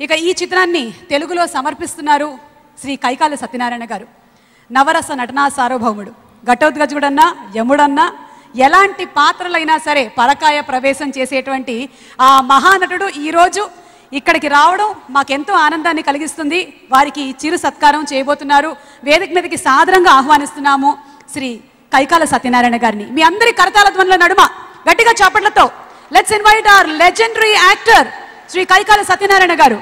ఇక ఈ చిత్రాన్ని తెలుగులో సమర్పిస్తున్నారు శ్రీ కైకాల సత్యనారాయణ గారు నవరస నటనా సార్వభౌముడు ఘటోద్గజుడన్నా యముడన్నా ఎలాంటి పాత్రలైనా సరే పరకాయ ప్రవేశం చేసేటువంటి ఆ మహానటుడు ఈరోజు ఇక్కడికి రావడం మాకెంతో ఆనందాన్ని కలిగిస్తుంది వారికి చిరు సత్కారం చేయబోతున్నారు వేదిక మీదకి సాదరంగా ఆహ్వానిస్తున్నాము శ్రీ కైకాల సత్యనారాయణ గారిని మీ అందరి కరతాల ధ్వనుల నడుమ గట్టిగా చాపట్లతో let's invite our legendary actor Shri Kaikala Satyanarayana garu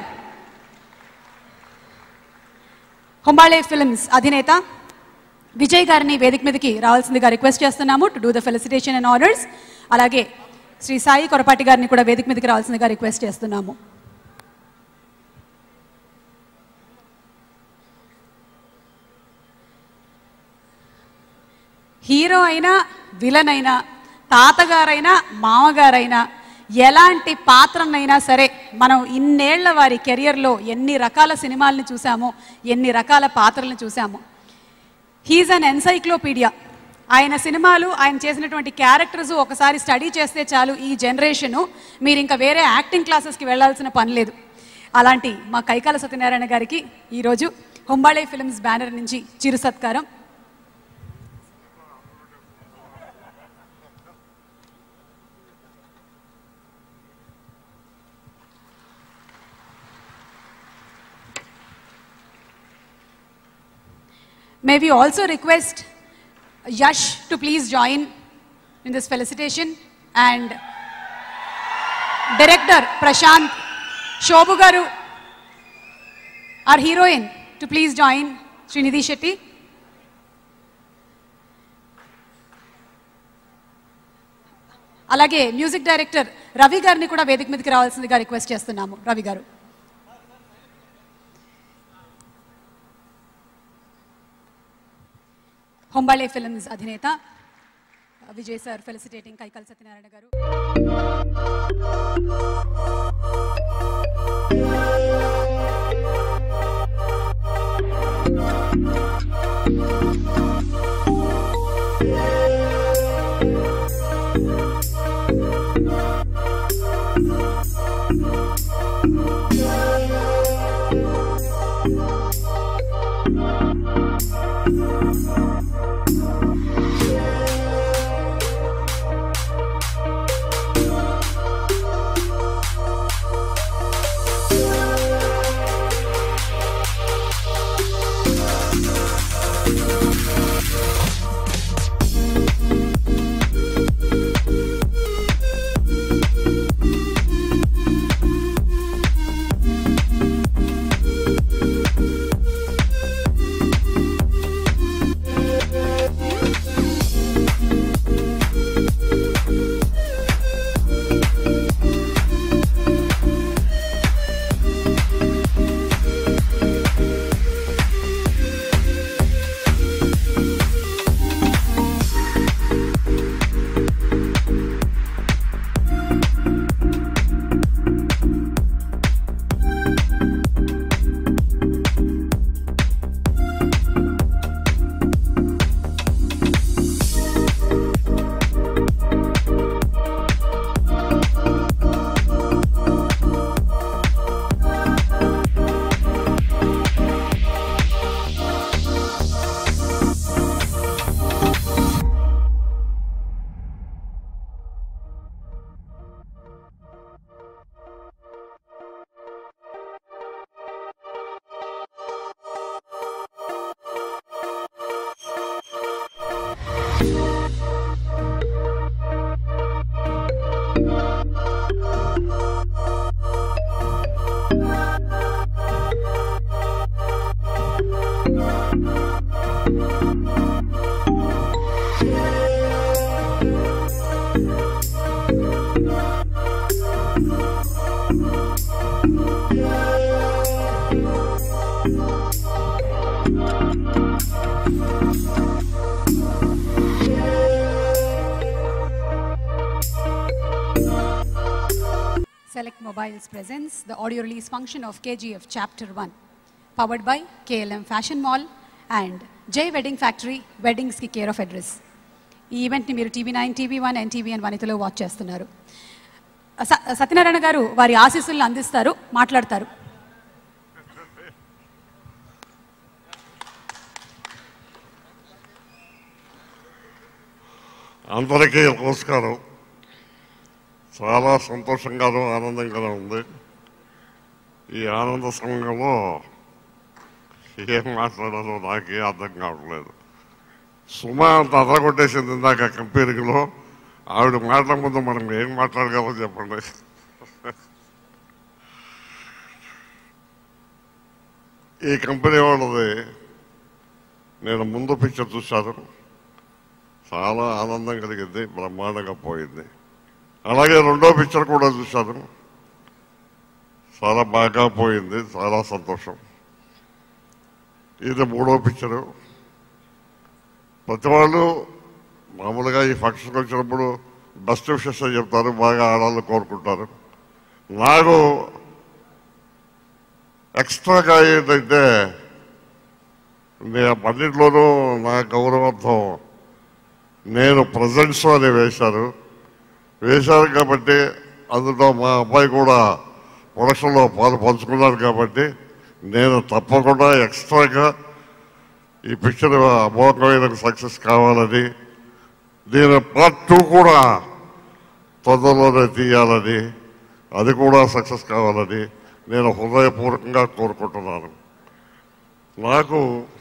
Hombale films అధినేత విజయ్ గారిని వేదిక మీదకి రావాల్సిందిగా రిక్వెస్ట్ చేస్తున్నాము to do the felicitation and honours అలాగే శ్రీ సాయి కొరపాటి గారిని కూడా వేదిక మీదకి రావాల్సిందిగా రిక్వెస్ట్ చేస్తున్నాము హీరో అయినా విలన్ అయినా తాతగారైనా మామగారైనా ఎలాంటి పాత్రనైనా సరే మనం ఇన్నేళ్ల వారి కెరియర్లో ఎన్ని రకాల సినిమాల్ని చూసామో ఎన్ని రకాల పాత్రలను చూసామో హీజ్ అన్ ఎన్సైక్లోపీడియా ఆయన సినిమాలు ఆయన చేసినటువంటి క్యారెక్టర్స్ ఒకసారి స్టడీ చేస్తే చాలు ఈ జనరేషను మీరు ఇంకా వేరే యాక్టింగ్ క్లాసెస్కి వెళ్ళాల్సిన పని లేదు అలాంటి మా కైకాల సత్యనారాయణ గారికి ఈరోజు హొంబాళే ఫిల్మ్స్ బ్యానర్ నుంచి చిరు సత్కారం May we also request Yash to please join in this felicitation and director Prashant Shobhu Garu, our heroine, to please join Srinidhi Shetty. అలాగే మ్యూజిక్ డైరెక్టర్ రవి గారిని కూడా వేదిక మీదకి రావాల్సిందిగా రిక్వెస్ట్ చేస్తున్నాము రవి గారు హొంబాళే ఫిల్మ్స్ అధినేత Vijay sir felicitating Kaikala Satyanarayana garu Select Mobiles presents the audio release function of KGF Chapter 1, powered by KLM Fashion Mall and J Wedding Factory Weddings కి కేర్ ఆఫ్ అడ్రస్ ఈ ఈవెంట్ని మీరు TV nine TV one NTV and వనితలో watch చేస్తున్నారు స- సత్యనారాయణ గారు వారి ఆశీస్సులను అందిస్తారు మాట్లాడతారు అందరికీ నమస్కారం చాలా సంతోషంగాను ఆనందంగాను ఉంది ఈ ఆనంద సమయంలో ఏం మాట్లాడాలో నాకే అర్థం కావట్లేదు సుమా అంత అదరగొట్టేసింది ఇందాక కంపెనీలో ఆవిడ మాటల ముందు మనం ఏం మాట్లాడగలమో చెప్పండి ఈ కంపెనీ వాళ్ళది నేను ముందు పిక్చర్ చూశాను చాలా ఆనందం కలిగింది బ్రహ్మాండంగా పోయింది అలాగే రెండో పిక్చర్ కూడా చూశాను చాలా బాగా పోయింది చాలా సంతోషం ఇది మూడో పిక్చరు ప్రతి వాళ్ళు మామూలుగా ఈ ఫంక్షన్కి వచ్చినప్పుడు బెస్ట్ విషెస్ అని చెప్తారు బాగా ఆడాలని కోరుకుంటారు నాకు ఎక్స్ట్రాగా ఏంటంటే నేను అన్నింటిలోనూ నా గౌరవార్థం నేను ప్రజెంట్స్ అని వేశారు వేశారు కాబట్టి అందులో మా అబ్బాయి కూడా ప్రొడక్షన్లో పాలు పంచుకున్నాడు కాబట్టి నేను తప్పకుండా ఎక్స్ట్రాగా ఈ పిక్చర్ అమోఘమైన సక్సెస్ కావాలని నేను పార్ట్ టూ కూడా తొందరలోనే తీయాలని అది కూడా సక్సెస్ కావాలని నేను హృదయపూర్వకంగా కోరుకుంటున్నాను నాకు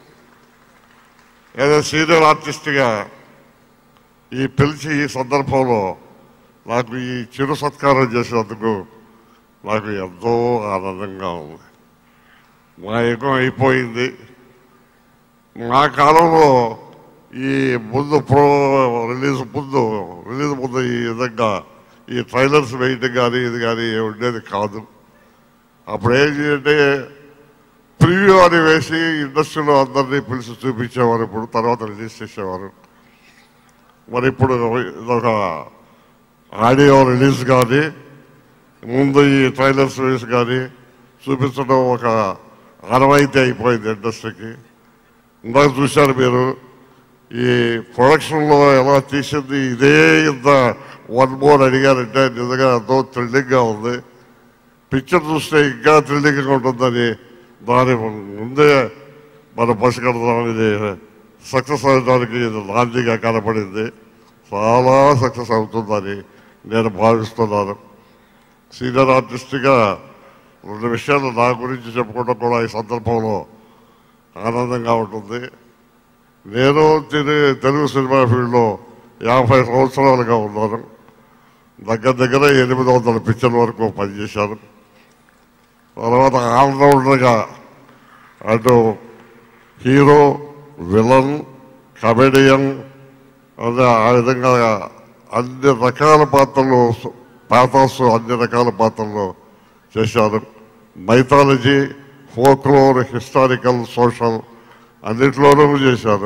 ఏదో సీనియర్ ఆర్టిస్ట్గా ఈ పిలిచి ఈ సందర్భంలో నాకు ఈ చిరు సత్కారం చేసినందుకు నాకు ఎంతో ఆనందంగా ఉంది మా యుగం అయిపోయింది మా కాలంలో ఈ ముందు ప్రో రిలీజ్ ముందు రిలీజ్ ముందు ఈ విధంగా ఈ ట్రైలర్స్ వేయటం కానీ ఇది కానీ ఉండేది కాదు అప్పుడు ఏం చేయంటే ప్రివ్యూ అని వేసి ఇండస్ట్రీలో అందరినీ పిలిచి చూపించేవారు ఇప్పుడు తర్వాత రిలీజ్ చేసేవారు మరి ఇప్పుడు ఇదొక ఆడియో రిలీజ్ కానీ ముందు ఈ ట్రైలర్స్ వేసి కానీ చూపించడం ఒక ఆనవాయితీ అయిపోయింది ఇండస్ట్రీకి ఇందాక చూశారు మీరు ఈ ప్రొడక్షన్లో ఎలా తీసింది ఇదే ఇంత వన్ మోర్ అడిగారంటే నిజంగా ఎంతో థ్రిల్లింగ్గా ఉంది పిక్చర్ చూస్తే ఇంకా థ్రిల్లింగ్గా ఉంటుందని దాని ముందే మన పసిగడదాం ఇది సక్సెస్ అవడానికి ఇది నాందిగా కనపడింది చాలా సక్సెస్ అవుతుందని నేను భావిస్తున్నాను సీనియర్ ఆర్టిస్ట్గా రెండు విషయాలు నా గురించి చెప్పుకోవడం కూడా ఈ సందర్భంలో ఆనందంగా ఉంటుంది నేను తెలు- తెలుగు సినిమా ఫీల్డ్లో యాభై సంవత్సరాలుగా ఉన్నాను దగ్గర దగ్గర ఎనిమిది వందల పిక్చర్ల వరకు పనిచేశాను తర్వాత ఆల్రౌండర్గా అటు హీరో విలన్ కమెడియన్ అదే ఆ విధంగా అన్ని రకాల పాత్రలు పాత్రస్ అన్ని రకాల పాత్రలు చేశాను మైథాలజీ ఫోక్లోర్ హిస్టారికల్ సోషల్ అన్నిట్లోనూ చేశాను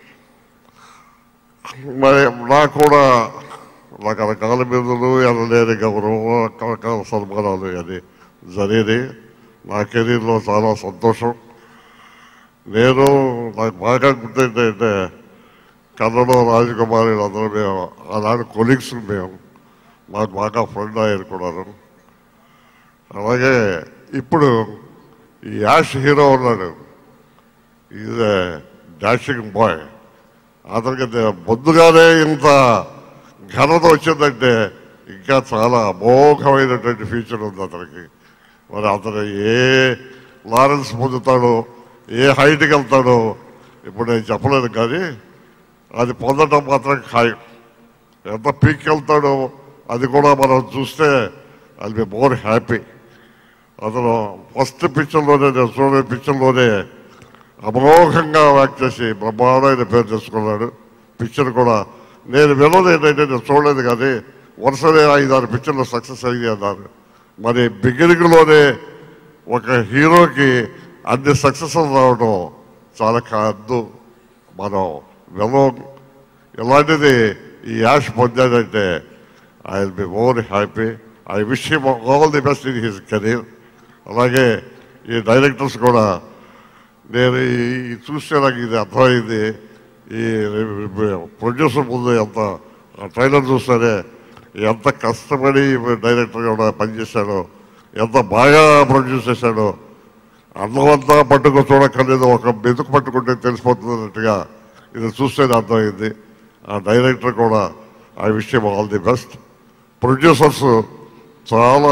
మరి నాకు కూడా రకరకాల బిరుదులు ఎనలేని గౌరవం రకరకాల సన్మానాలు అని జరిగినాయి నా కెరీర్లో చాలా సంతోషం నేను నాకు బాగా గుర్తుంటే కన్నడ రాజకుమారి అందరూ మేము ఆనాడు కొలీగ్స్ మేము మాకు బాగా ఫ్రెండ్ అయ్యారు కూడా అలాగే ఇప్పుడు ఈ యాష్ హీరో ఉన్నాడు ఈజ్ డాషింగ్ బాయ్ అతనికి దే- ముందుగానే ఇంత ఘనత వచ్చిందంటే ఇంకా చాలా అమోఘమైనటువంటి ఫ్యూచర్ ఉంది అతనికి మరి అతను ఏ లారెన్స్ పొందుతాడో ఏ హైట్కి వెళ్తాడో ఇప్పుడు నేను చెప్పలేదు కానీ అది పొందడం మాత్రం ఖాయం ఎంత పీక్ వెళ్తాడో అది కూడా మనం చూస్తే అది బి మోర్ హ్యాపీ అతను ఫస్ట్ పిక్చర్లోనే నేను చూడని పిక్చర్లోనే అమోఘంగా యాక్ట్ చేసి బ్రహ్మాండమైన పేరు తెచ్చుకున్నాడు పిక్చర్ కూడా నేను వినలేదు ఏంటంటే నేను చూడలేదు కానీ వరుసనే ఐదారు పిక్చర్లు సక్సెస్ అయ్యి అన్నారు మరి బిగినింగ్లోనే ఒక హీరోకి అన్ని సక్సెస్ రావడం చాలా కాదు మనం వినం ఇలాంటిది ఈ యాష్ పొందాడంటే I will be more happy I wish him all the best in his career అలాగే ఈ డైరెక్టర్స్ కూడా నేను ఈ చూస్తే నాకు ఇది అర్థమైంది ఈ ప్రొడ్యూసర్ ముందు ఎంత ట్రైలర్ చూస్తేనే ఎంత కష్టపడి డైరెక్టర్ కూడా పనిచేశాడో ఎంత బాగా ప్రొడ్యూస్ చేశాడో అందమంతా పట్టుకు చూడక్కర్లేదు ఒక మెతుకు పట్టుకుంటే తెలిసిపోతున్నట్టుగా ఇది చూస్తేనే అర్థమైంది ఆ డైరెక్టర్ కూడా I wish all the best producers చాలా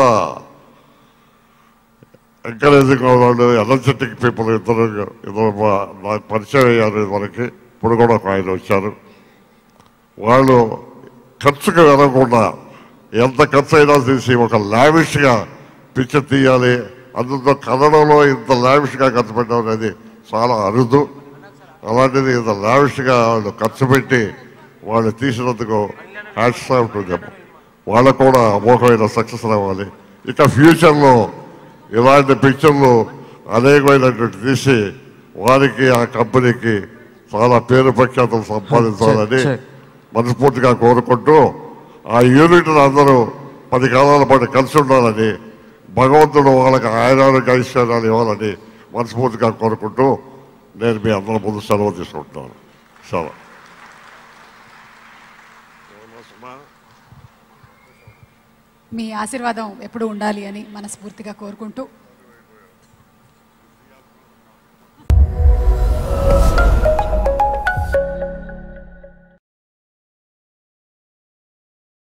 ఎంకరేజింగ్ వాళ్ళు ఎనర్జెటిక్ పీపుల్ ఇద్దరు ఇద్దరు మా- నాకు పరిచయం అయ్యారు మనకి ఇప్పుడు కూడా ఒక ఆయన వచ్చారు వాళ్ళు ఖర్చుకు వెళ్ళకుండా ఎంత ఖర్చు అయినా తీసి ఒక లావిష్గా పిక్చర్ తీయాలి అందులో కన్నడంలో ఇంత లావిష్గా ఖర్చు పెట్టడం అనేది చాలా అరుదు అలాంటిది ఇంత లావిష్గా వాళ్ళు ఖర్చు పెట్టి వాళ్ళు తీసినందుకు హ్యాట్స్ ఆఫ్ టు దెమ్ వాళ్ళకు కూడా అమోఘమైన సక్సెస్ రావాలి ఇక ఫ్యూచర్లో ఇలాంటి పిక్చర్లు అనేకమైనటువంటి తీసి వారికి ఆ కంపెనీకి చాలా పేరు ప్రఖ్యాతులు సంపాదించాలని చెక్, చెక్. మనస్ఫూర్తిగా కోరుకుంటూ ఆ యూనిట్ అందరూ పది కాలాల పాటు కలిసి ఉండాలని భగవంతుడు వాళ్ళకి ఆయురానికి ఐశ్వర్యాలు ఇవ్వాలని మనస్ఫూర్తిగా కోరుకుంటూ నేను మీ అందరి ముందు సెలవు తీసుకుంటున్నాను సెలవు మీ ఆశీర్వాదం ఎప్పుడూ ఉండాలి అని మనస్ఫూర్తిగా కోరుకుంటూ